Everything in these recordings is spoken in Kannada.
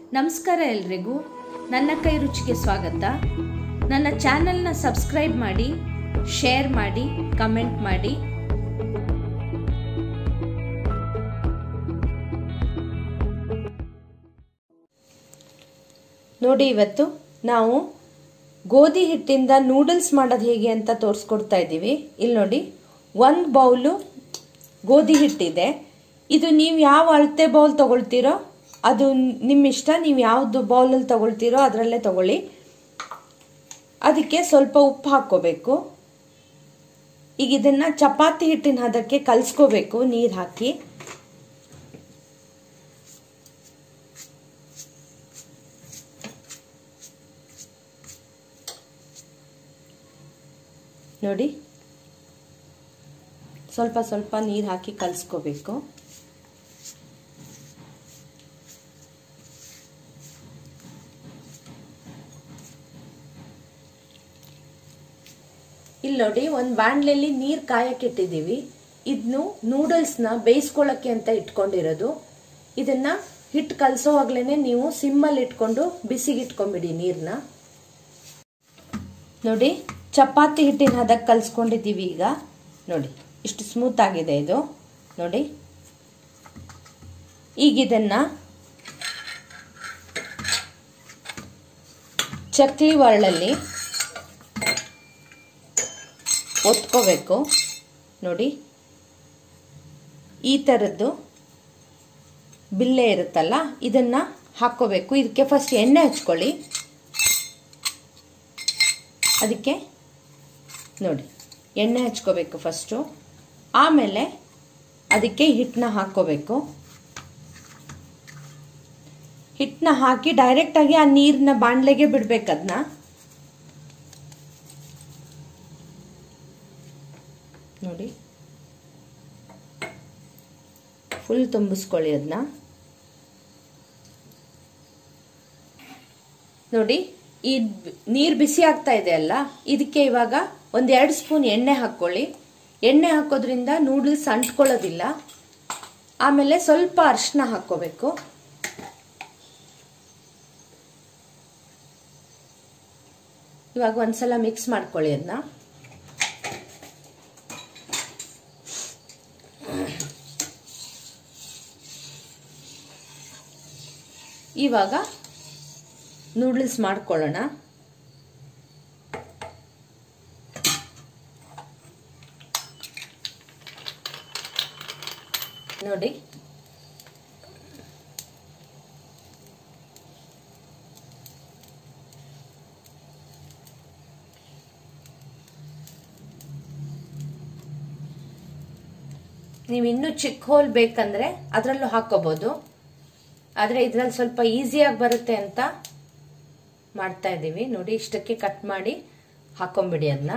ನಮಸ್ಕಾರ ಎಲ್ರಿಗೂ ನನ್ನ ಕೈ ರುಚಿಗೆ ಸ್ವಾಗತ ನನ್ನ ಚಾನೆಲ್ನ ಸಬ್ಸ್ಕ್ರೈಬ್ ಮಾಡಿ ಶೇರ್ ಮಾಡಿ ಕಮೆಂಟ್ ಮಾಡಿ ನೋಡಿ ಇವತ್ತು ನಾವು ಗೋಧಿ ಹಿಟ್ಟಿಂದ ನೂಡಲ್ಸ್ ಮಾಡೋದು ಹೇಗೆ ಅಂತ ತೋರಿಸ್ಕೊಡ್ತಾ ಇದ್ದೀವಿ ಇಲ್ಲಿ ನೋಡಿ ಒಂದು ಬೌಲು ಗೋಧಿ ಹಿಟ್ಟಿದೆ ಇದು ನೀವು ಯಾವ ಅಳತೆ ಬೌಲ್ ತಗೊಳ್ತೀರೋ ಅದು ನಿಮ್ಮ ಇಷ್ಟ ನೀವು ಯಾವುದು ಬೌಲಲ್ಲಿ ತಗೊಳ್ತೀರೋ ಅದರಲ್ಲೇ ತಗೊಳ್ಳಿ ಅದಕ್ಕೆ ಸ್ವಲ್ಪ ಉಪ್ಪು ಹಾಕ್ಕೋಬೇಕು ಈಗ ಇದನ್ನು ಚಪಾತಿ ಹಿಟ್ಟಿನ ಹದಕ್ಕೆ ಕಲಿಸ್ಕೋಬೇಕು ನೀರು ಹಾಕಿ ನೋಡಿ ಸ್ವಲ್ಪ ಸ್ವಲ್ಪ ನೀರು ಹಾಕಿ ಕಲಿಸ್ಕೋಬೇಕು ಇಲ್ಲಿ ನೋಡಿ ಒಂದು ಬಾಣಲೆಯಲ್ಲಿ ನೀರು ಕಾಯಕ್ಕೆ ಇಟ್ಟಿದ್ದೀವಿ ಇದನ್ನು ನೂಡಲ್ಸ್ನ ಬೇಯಿಸ್ಕೊಳ್ಳೋಕ್ಕೆ ಅಂತ ಇಟ್ಕೊಂಡಿರೋದು ಇದನ್ನ ಹಿಟ್ಟು ಕಲಸೋವಾಗ್ಲೇ ನೀವು ಸಿಮ್ಮಲ್ಲಿ ಇಟ್ಕೊಂಡು ಬಿಸಿಗೆ ಇಟ್ಕೊಂಬಿಡಿ ನೀರನ್ನ ನೋಡಿ ಚಪಾತಿ ಹಿಟ್ಟಿನ ಹದಕ್ಕೆ ಕಲಿಸ್ಕೊಂಡಿದ್ದೀವಿ ಈಗ ನೋಡಿ ಇಷ್ಟು ಸ್ಮೂತ್ ಆಗಿದೆ ಇದು ನೋಡಿ ಈಗ ಇದನ್ನ ಚಕ್ಲಿ ಒರಳಲ್ಲಿ ಒತ್ಕೋಬೇಕು ನೋಡಿ ಈ ಥರದ್ದು ಬಿಲ್ಲೆ ಇರುತ್ತಲ್ಲ ಇದನ್ನ ಹಾಕ್ಕೋಬೇಕು ಇದಕ್ಕೆ ಫಸ್ಟ್ ಎಣ್ಣೆ ಹಚ್ಕೊಳ್ಳಿ ಅದಕ್ಕೆ ನೋಡಿ ಎಣ್ಣೆ ಹಚ್ಕೋಬೇಕು ಫಸ್ಟು ಆಮೇಲೆ ಅದಕ್ಕೆ ಹಿಟ್ಟನ್ನ ಹಾಕ್ಕೋಬೇಕು ಹಿಟ್ಟನ್ನ ಹಾಕಿ ಡೈರೆಕ್ಟಾಗಿ ಆ ನೀರನ್ನ ಬಾಣಲೆಗೆ ಬಿಡ್ಬೇಕು ಅದನ್ನ ನೋಡಿ ಫುಲ್ ತುಂಬಿಸ್ಕೊಳ್ಳಿ ಅದನ್ನ ನೋಡಿ ಈ ನೀರು ಬಿಸಿ ಆಗ್ತಾ ಇದೆ ಅಲ್ಲ ಇದಕ್ಕೆ ಇವಾಗ ಒಂದ್ ಎರಡು ಸ್ಪೂನ್ ಎಣ್ಣೆ ಹಾಕೊಳ್ಳಿ ಎಣ್ಣೆ ಹಾಕೋದ್ರಿಂದ ನೂಡಲ್ಸ್ ಅಂಟ್ಕೊಳ್ಳೋದಿಲ್ಲ ಆಮೇಲೆ ಸ್ವಲ್ಪ ಅರಿಶಿನ ಹಾಕೋಬೇಕು ಇವಾಗ ಒಂದ್ಸಲ ಮಿಕ್ಸ್ ಮಾಡ್ಕೊಳ್ಳಿ ಅದನ್ನ ಇವಾಗ ನೂಡಲ್ಸ್ ಮಾಡ್ಕೊಳ್ಳೋಣ ನೋಡಿ ನೀವು ಇನ್ನೂ ಚಿಕ್ಕ ಹೋಲ್ ಬೇಕಂದ್ರೆ ಅದರಲ್ಲೂ ಹಾಕೋಬಹುದು ಆದರೆ ಇದ್ರಲ್ಲಿ ಸ್ವಲ್ಪ ಈಸಿಯಾಗಿ ಬರುತ್ತೆ ಅಂತ ಮಾಡ್ತಾ ಇದ್ದೀವಿ ನೋಡಿ ಇಷ್ಟಕ್ಕೆ ಕಟ್ ಮಾಡಿ ಹಾಕೊಂಬಿಡಿ ಅದನ್ನ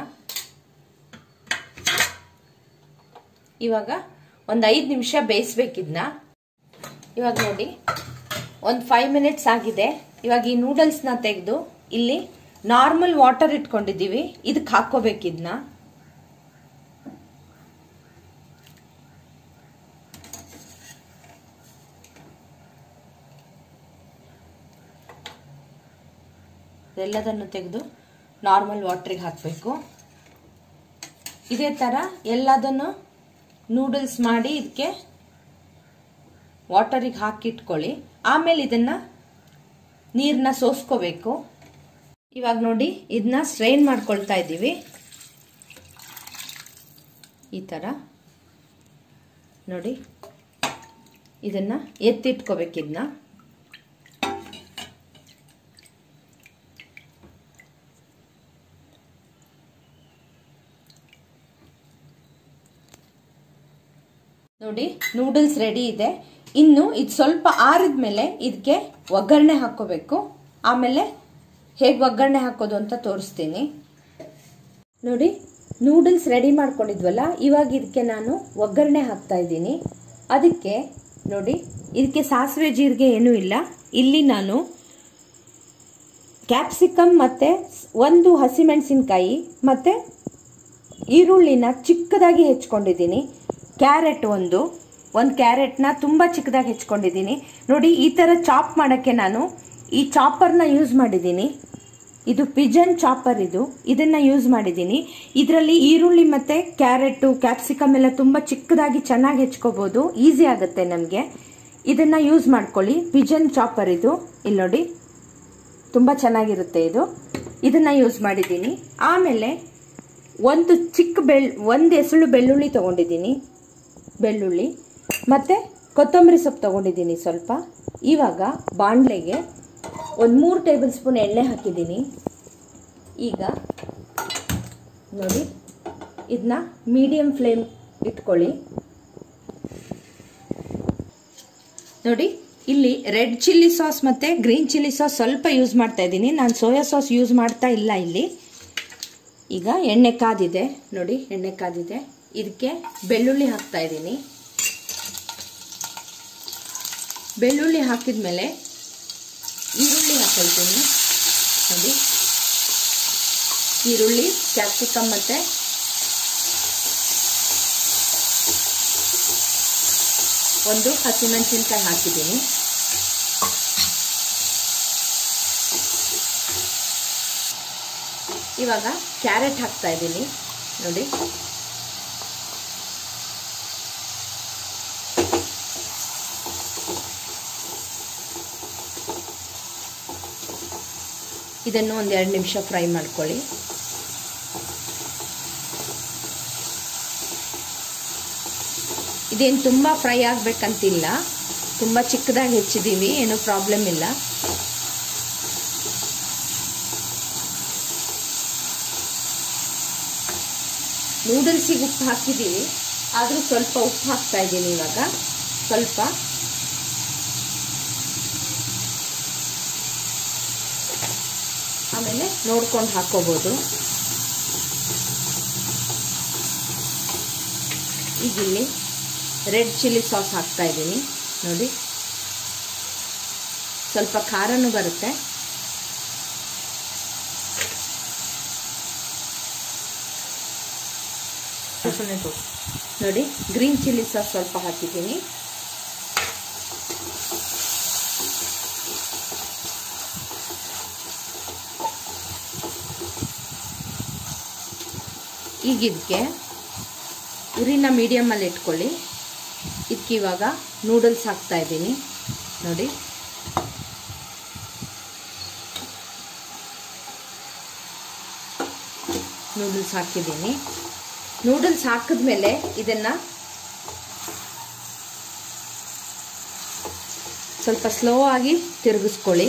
ಇವಾಗ ಒಂದು ಐದು ನಿಮಿಷ ಬೇಯಿಸ್ಬೇಕಿದ್ನ ಇವಾಗ ನೋಡಿ ಒಂದು ಫೈವ್ ಮಿನಿಟ್ಸ್ ಆಗಿದೆ ಇವಾಗ ಈ ನೂಡಲ್ಸ್ನ ತೆಗೆದು ಇಲ್ಲಿ ನಾರ್ಮಲ್ ವಾಟರ್ ಇಟ್ಕೊಂಡಿದ್ದೀವಿ ಇದಕ್ಕೆ ಹಾಕೋಬೇಕಿದ್ನ ಎಲ್ಲದನ್ನು ತೆಗೆದು ನಾರ್ಮಲ್ ವಾಟ್ರಿಗೆ ಹಾಕಬೇಕು ಇದೇ ಥರ ಎಲ್ಲದನ್ನು ನೂಡಲ್ಸ್ ಮಾಡಿ ಇದಕ್ಕೆ ವಾಟರಿಗೆ ಹಾಕಿಟ್ಕೊಳ್ಳಿ ಆಮೇಲೆ ಇದನ್ನ ನೀರನ್ನ ಸೋಸ್ಕೋಬೇಕು ಇವಾಗ ನೋಡಿ ಇದನ್ನ ಸ್ಟ್ರೈನ್ ಮಾಡ್ಕೊಳ್ತಾ ಇದ್ದೀವಿ ಈ ಥರ ನೋಡಿ ಇದನ್ನ ಎತ್ತಿಟ್ಕೋಬೇಕು ಇದನ್ನ ನೋಡಿ ನೂಡಲ್ಸ್ ರೆಡಿ ಇದೆ ಇನ್ನು ಇದು ಸ್ವಲ್ಪ ಆರಿದ ಮೇಲೆ ಇದಕ್ಕೆ ಒಗ್ಗರಣೆ ಹಾಕೋಬೇಕು ಆಮೇಲೆ ಹೇಗೆ ಒಗ್ಗರಣೆ ಹಾಕೋದು ಅಂತ ತೋರಿಸ್ತೀನಿ ನೋಡಿ ನೂಡಲ್ಸ್ ರೆಡಿ ಮಾಡ್ಕೊಂಡಿದ್ವಲ್ಲ ಇವಾಗ ಇದಕ್ಕೆ ನಾನು ಒಗ್ಗರಣೆ ಹಾಕ್ತಾ ಇದ್ದೀನಿ ಅದಕ್ಕೆ ನೋಡಿ ಇದಕ್ಕೆ ಸಾಸಿವೆ ಜೀರಿಗೆ ಏನೂ ಇಲ್ಲ ಇಲ್ಲಿ ನಾನು ಕ್ಯಾಪ್ಸಿಕಮ್ ಮತ್ತು ಒಂದು ಹಸಿಮೆಣಸಿನ್ಕಾಯಿ ಮತ್ತು ಈರುಳ್ಳಿನ ಚಿಕ್ಕದಾಗಿ ಹೆಚ್ಕೊಂಡಿದ್ದೀನಿ ಕ್ಯಾರೆಟ್ ಒಂದು ಒಂದು ಕ್ಯಾರೆಟ್ನ ತುಂಬ ಚಿಕ್ಕದಾಗಿ ಹೆಚ್ಕೊಂಡಿದ್ದೀನಿ ನೋಡಿ ಈ ಥರ ಚಾಪ್ ಮಾಡೋಕ್ಕೆ ನಾನು ಈ ಚಾಪರ್ನ ಯೂಸ್ ಮಾಡಿದ್ದೀನಿ ಇದು ಪಿಜನ್ ಚಾಪರ್ ಇದು ಇದನ್ನ ಯೂಸ್ ಮಾಡಿದ್ದೀನಿ ಇದರಲ್ಲಿ ಈರುಳ್ಳಿ ಮತ್ತೆ ಕ್ಯಾರೆಟ್ ಕ್ಯಾಪ್ಸಿಕಮ್ ಎಲ್ಲ ತುಂಬಾ ಚಿಕ್ಕದಾಗಿ ಚೆನ್ನಾಗಿ ಹೆಚ್ಕೋಬಹುದು ಈಸಿ ಆಗುತ್ತೆ ನಮಗೆ ಇದನ್ನ ಯೂಸ್ ಮಾಡ್ಕೊಳ್ಳಿ ಪಿಜನ್ ಚಾಪರ್ ಇದು ಇಲ್ಲಿ ನೋಡಿ ತುಂಬಾ ಚೆನ್ನಾಗಿರುತ್ತೆ ಇದು ಇದನ್ನ ಯೂಸ್ ಮಾಡಿದ್ದೀನಿ ಆಮೇಲೆ ಒಂದು ಚಿಕ್ಕ ಬೆಳ್ ಒಂದು ಎಸಳು ಬೆಳ್ಳುಳ್ಳಿ ತಗೊಂಡಿದ್ದೀನಿ ಬೆಳ್ಳುಳ್ಳಿ ಮತ್ತೆ ಕೊತ್ತಂಬರಿ ಸೊಪ್ಪು ತಗೊಂಡಿದ್ದೀನಿ ಸ್ವಲ್ಪ ಇವಾಗ ಬಾಣಲೆಗೆ ಒಂದು ಮೂರು ಟೇಬಲ್ ಸ್ಪೂನ್ ಎಣ್ಣೆ ಹಾಕಿದ್ದೀನಿ ಈಗ ನೋಡಿ ಇದನ್ನ ಮೀಡಿಯಂ ಫ್ಲೇಮ್ ಇಟ್ಕೊಳ್ಳಿ ನೋಡಿ ಇಲ್ಲಿ ರೆಡ್ ಚಿಲ್ಲಿ ಸಾಸ್ ಮತ್ತೆ ಗ್ರೀನ್ ಚಿಲ್ಲಿ ಸಾಸ್ ಸ್ವಲ್ಪ ಯೂಸ್ ಮಾಡ್ತಾ ಇದ್ದೀನಿ ನಾನು ಸೋಯಾ ಸಾಸ್ ಯೂಸ್ ಮಾಡ್ತಾ ಇಲ್ಲ ಇಲ್ಲಿ ಈಗ ಎಣ್ಣೆ ಕಾದಿದೆ ನೋಡಿ ಎಣ್ಣೆ ಕಾದಿದೆ ಇದಕ್ಕೆ ಬೆಳ್ಳುಳ್ಳಿ ಹಾಕ್ತಾ ಇದ್ದೀನಿ ಬೆಳ್ಳುಳ್ಳಿ ಹಾಕಿದ್ಮೇಲೆ ಈರುಳ್ಳಿ ಹಾಕೊಳ್ತೀನಿ ನೋಡಿ ಈರುಳ್ಳಿ ಕ್ಯಾಪ್ಸಿಕಮ್ ಮತ್ತೆ ಒಂದು ಹಸಿಮೆಣಸಿನ್ಕಾಯಿ ಹಾಕಿದ್ದೀನಿ ಇವಾಗ ಕ್ಯಾರೆಟ್ ಹಾಕ್ತಾ ಇದ್ದೀನಿ ನೋಡಿ ಇದನ್ನು ಒಂದು ಎರಡು ನಿಮಿಷ ಫ್ರೈ ಮಾಡ್ಕೊಳ್ಳಿ ಇದೇನು ತುಂಬ ಫ್ರೈ ಆಗ್ಬೇಕಂತಿಲ್ಲ ತುಂಬ ಚಿಕ್ಕದಾಗಿ ಹೆಚ್ಚಿದ್ದೀವಿ ಏನೂ ಪ್ರಾಬ್ಲಮ್ ಇಲ್ಲ ನೂಡಲ್ಸಿಗೆ ಉಪ್ಪು ಹಾಕಿದ್ದೀವಿ ಆದರೂ ಸ್ವಲ್ಪ ಉಪ್ಪು ಹಾಕ್ತಾ ಇದ್ದೀನಿ ಇವಾಗ ಸ್ವಲ್ಪ ಆಮೇಲೆ ನೋಡ್ಕೊಂಡು ಹಾಕೋಬೋದು ಈಗ ಇಲ್ಲಿ ರೆಡ್ ಚಿಲ್ಲಿ ಸಾಸ್ ಹಾಕ್ತಾ ಇದ್ದೀನಿ ನೋಡಿ ಸ್ವಲ್ಪ ಖಾರನೂ ಬರುತ್ತೆ ನೋಡಿ ಗ್ರೀನ್ ಚಿಲ್ಲಿ ಸಾಸ್ ಸ್ವಲ್ಪ ಹಾಕಿದ್ದೀನಿ ಈಗ ಇದಕ್ಕೆ ಉರಿನ ಮೀಡಿಯಮಲ್ಲಿ ಇಟ್ಕೊಳ್ಳಿ ಇದಕ್ಕೆ ಇವಾಗ ನೂಡಲ್ಸ್ ಹಾಕ್ತಾ ಇದ್ದೀನಿ ನೋಡಿ ನೂಡಲ್ಸ್ ಹಾಕಿದ್ದೀನಿ ನೂಡಲ್ಸ್ ಹಾಕಿದ್ಮೇಲೆ ಇದನ್ನ ಸ್ವಲ್ಪ ಸ್ಲೋ ಆಗಿ ತಿರುಗಿಸ್ಕೊಳ್ಳಿ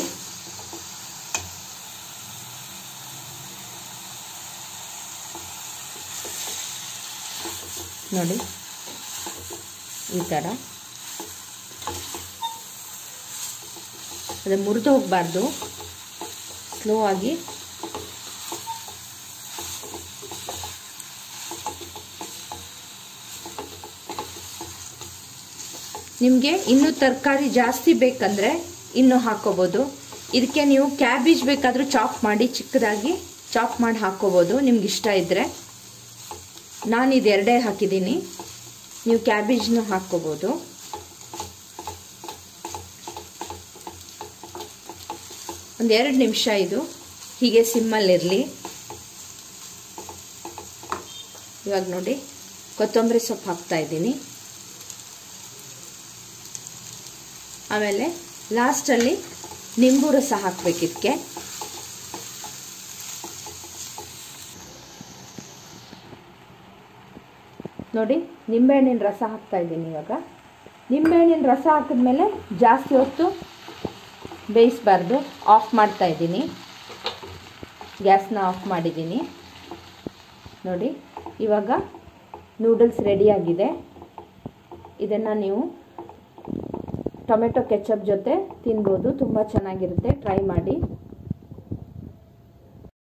ನೋಡಿ ಈ ಥರ ಅದು ಮುರಿದು ಹೋಗಬಾರ್ದು ಸ್ಲೋ ಆಗಿ ನಿಮಗೆ ಇನ್ನೂ ತರಕಾರಿ ಜಾಸ್ತಿ ಬೇಕಂದ್ರೆ ಇನ್ನೂ ಹಾಕೋಬೋದು ಇದಕ್ಕೆ ನೀವು ಕ್ಯಾಬೇಜ್ ಬೇಕಾದರೂ ಚಾಪ್ ಮಾಡಿ ಚಿಕ್ಕದಾಗಿ ಚಾಪ್ ಮಾಡಿ ಹಾಕೋಬೋದು ನಿಮ್ಗೆ ಇಷ್ಟ ಇದ್ದರೆ ನಾನು ಇದು ಎರಡೇ ಹಾಕಿದ್ದೀನಿ ನೀವು ಕ್ಯಾಬೇಜ್ನು ಹಾಕ್ಕೋಬೋದು ಒಂದು ಎರಡು ನಿಮಿಷ ಇದು ಹೀಗೆ ಸಿಮ್ಮಲ್ಲಿರಲಿ ಇವಾಗ ನೋಡಿ ಕೊತ್ತಂಬರಿ ಸೊಪ್ಪು ಹಾಕ್ತಾ ಇದ್ದೀನಿ ಆಮೇಲೆ ಲಾಸ್ಟಲ್ಲಿ ನಿಂಬು ರಸ ಹಾಕ್ಬೇಕಿದಕ್ಕೆ ನೋಡಿ ನಿಂಬೆಹಣ್ಣಿನ ರಸ ಹಾಕ್ತಾ ಇದ್ದೀನಿ ಇವಾಗ ನಿಂಬೆಹಣ್ಣಿನ ರಸ ಹಾಕಿದ್ಮೇಲೆ ಜಾಸ್ತಿ ಹೊತ್ತು ಬೇಯಿಸಬಾರ್ದು ಆಫ್ ಮಾಡ್ತಾ ಇದ್ದೀನಿ ಗ್ಯಾಸ್ನ ಆಫ್ ಮಾಡಿದ್ದೀನಿ ನೋಡಿ ಇವಾಗ ನೂಡಲ್ಸ್ ರೆಡಿಯಾಗಿದೆ ಇದನ್ನು ನೀವು ಟೊಮೆಟೊ ಕೆಚಪ್ ಜೊತೆ ತಿನ್ಬೋದು ತುಂಬ ಚೆನ್ನಾಗಿರುತ್ತೆ ಟ್ರೈ ಮಾಡಿ